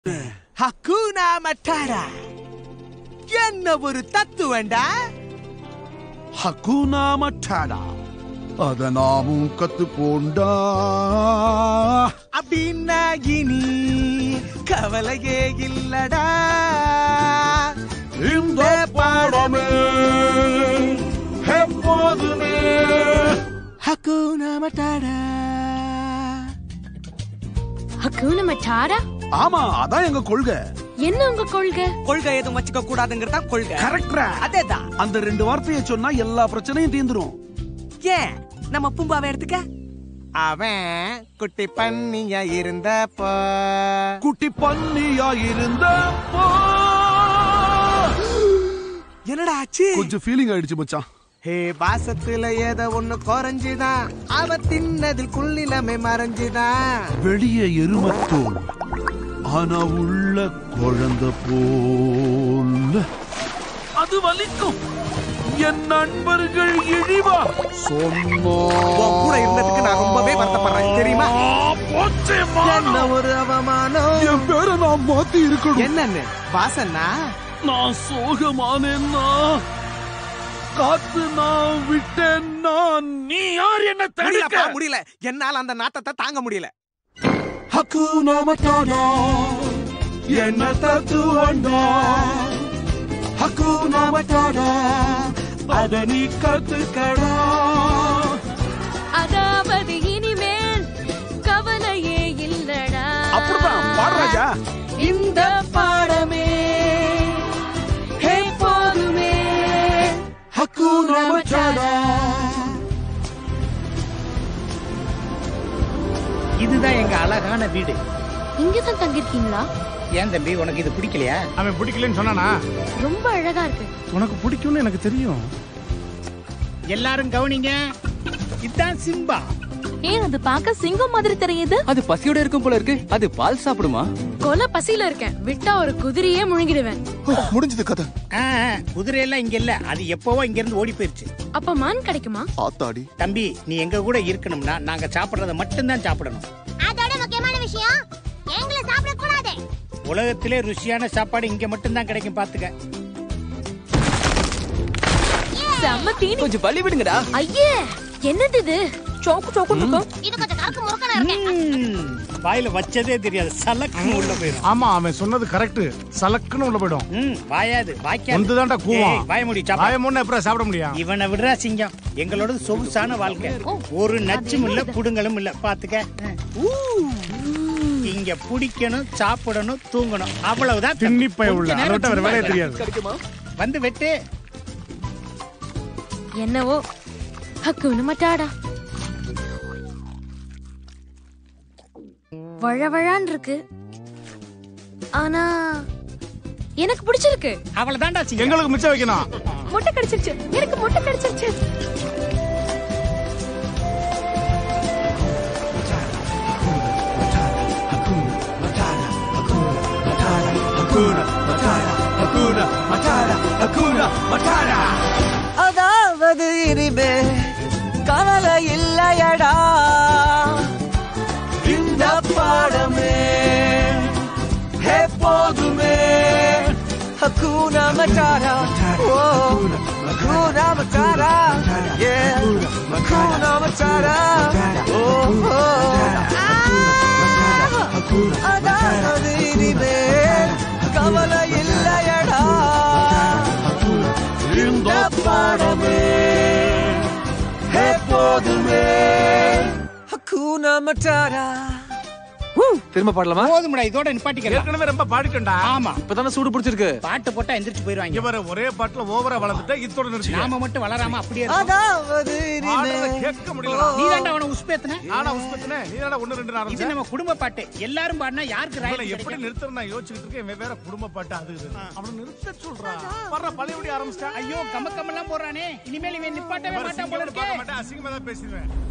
ஹக்கூனா மட்டாரா என்ன ஒரு தத்துவண்டா ஹக்கூனா மட்டாடா அத நாமும் கத்துக்கோண்டா அப்படின்னா இனி கவலையே இல்லடா இந்த பாடமே எப்போதுமே ஹக்கூனா மட்டாரா ஹக்கூன மட்டாரா ஆமா அதான் எங்க கொள்கை என்ன உங்க கொள்கை கொள்கை எதுவும் வச்சுக்க கூடாதுங்கிறதா கொள்கை கரெக்டா அதேதான் அந்த ரெண்டு வார்த்தையை சொன்னா எல்லா பிரச்சனையும் தீந்துரும் ஏன் நம்ம பூம்பாவை எடுத்துக்க அவன் குட்டி பண்ணியா இருந்தப்போ குட்டி பன்னியா இருந்தப்போ என்னடா ஆச்சு கொஞ்சம் ஃபீலிங் ஆயிடுச்சு மச்சான் ஹே பாசத்துல ஏதோ ஒண்ணு குறைஞ்சுதான் அவ தின்னதில் குள்ளிலமே மறைஞ்சுதான் வெளிய எருமத்தோல் ஆனா உள்ள குழந்தை போல் அது வலிக்கும் என் நண்பர்கள் இழிவா சொன்னோ உன் கூட இருந்ததுக்கு நான் ரொம்பவே வருத்தப்படுறேன் தெரியுமா போச்சே என்ன ஒரு அவமானம் என் பேரை நான் மாத்தி இருக்கணும் என்னன்னு வாசன்னா நான் சோகமானேன்னா காத்து நான் விட்டேன்னா நீ யார் என்ன முடியலப்பா தடுக்க முடியல என்னால அந்த நாத்தத்தை தாங்க முடியல ஹக்கூனா மட்டாடா என்ன தத்துவண்டா ஹக்கூனா மட்டாடா அத நீ கத்துக்கடா அதாவது இனிமேல் கவலையே இல்லடா அப்படிதான் பாடுறாஜா இந்த பாடமே எப்போதுமே ஹக்கூனா மட்டாடா இதுதான் எங்க அழகான வீடு இங்கதான் தங்கிருக்கீங்களா ஏன் தம்பி உனக்கு இது பிடிக்கலையா அவன் பிடிக்கலன்னு சொன்னானா ரொம்ப அழகா இருக்கு உனக்கு பிடிக்கும்னு எனக்கு தெரியும் எல்லாரும் கவனிங்க இதுதான் சிம்பா ஏன் அது பார்க்க சிங்கம் மாதிரி தெரியுது அது பசியோட இருக்கும் போல இருக்கு அது பால் சாப்பிடுமா கொலை பசியில இருக்கேன் விட்டா ஒரு குதிரையே முழுங்கிடுவேன் முடிஞ்சது கதை ஆ, ஆ, குதிரையெல்லாம் இங்க இல்ல அது எப்பவோ இங்க இருந்து ஓடி போயிருச்சு அப்ப மான் கிடைக்குமா ஆத்தாடி தம்பி நீ எங்க கூட இருக்கணும்னா நாங்க சாப்பிடுறத மட்டும்தான் சாப்பிடணும் அதோட முக்கியமான விஷயம் எங்களை சாப்பிட கூடாது உலகத்திலே ருசியான சாப்பாடு இங்க மட்டும்தான் கிடைக்கும் பாத்துக்க செம்ம தீனி கொஞ்சம் பள்ளி விடுங்கடா ஐயே என்னது இது சோக்கு சோக்கு இருக்கும் இது கொஞ்சம் கருக்கு முறுக்கணும் இருக்கேன் ம், வாயில வச்சதே தெரியாது சலக்குன்னு உள்ள போயிடும் ஆமா அவன் சொன்னது கரெக்ட் சலக்குன்னு உள்ள போயிடும் ம், வாயாது வாய்க்காது வந்துதான்டா கூவான் ஏய், வாய மூடி சாப்பிடு. வாய முன்ன எப்பறம் சாப்பிட முடியும் இவனை விடுறா சிங்கம் எங்களோட சொகுசான வாழ்க்கை ஒரு நச்சும் இல்ல புடுங்கலும் இல்ல பாத்துக்க இங்க பிடிக்கணும் சாப்பிடணும் தூங்கணும் அவ்வளவுதான் தம்பி. திண்ணி பய உள்ள கொஞ்ச அதை நேரம் விட்டு வேற வேலையே சும்மா தெரியாது கிடைக்குமா வந்து வெட்டு என்னவோ ஹக்குன்னு மட்டாடா வழவழான் இருக்கு ஆனா எனக்கு பிடிச்சிருக்கு அவ்வளவுதான்டா சிங்கம் எங்களுக்கு மிச்சம் வைக்கணும் முட்டை கிடைச்சிருச்சு எனக்கு முட்டை கிடைச்சிருச்சு அதாவது இனிமே கவலை இல்லையடா இந்த பாடமே எப்போதுமே ஹக்கூனா மட்டாரா ஓ ஹக்கூனா மட்டாரா ஏ ஹக்கூனா மட்டாரா ஓ ஓ. அதாவது இனிமே கவலை இல்லையடா இந்த பாடமே எப்போதுமே ஹக்கூனா மட்டாரா திரும்ப பாடலாமா போதும்டா இதோட நிப்பாட்டிக்கலாம் ஏற்கனவே ரொம்ப பாடிட்டேன்டா ஆமா இப்பதானே சூடு பிடிச்சிருக்கு பாட்டு போட்டா எந்திரிச்சு போயிருவாங்க இங்க பாரு ஒரே பாட்டுல ஓவரா வளர்ந்துட்ட இத்தோட நிறுத்தி நாம மட்டும் வளராம அப்படியே இருக்கோம். அதாவது இனிமே கேட்க முடியல நீ தாண்டா அவனை உஸ்பேத்துன நானா உஸ்பத்தினே நீ தானே ஒண்ணு ரெண்டு இது ஆரம்பிச்சேன் நம்ம குடும்ப பாட்டு எல்லாரும் பாடினா யாருக்கு இவனை ராயல் எப்படி நிறுத்துறது நான் யோசிச்சுட்டு இருக்கேன் இவன் வேற குடும்ப பாட்டு அது இது அவனை நிறுத்த சொல்றான் வர்ற பழையபடி ஆரம்பிச்சிட்டா ஐயோ கம்ம கம்மெல்லாம் போறானே இனிமேல் இவன் நிப்பாட்டவே மாட்டான் போல பார்க்க இருக்கே மாட்டேன் அசிங்கமா தான் பேசிடுவேன்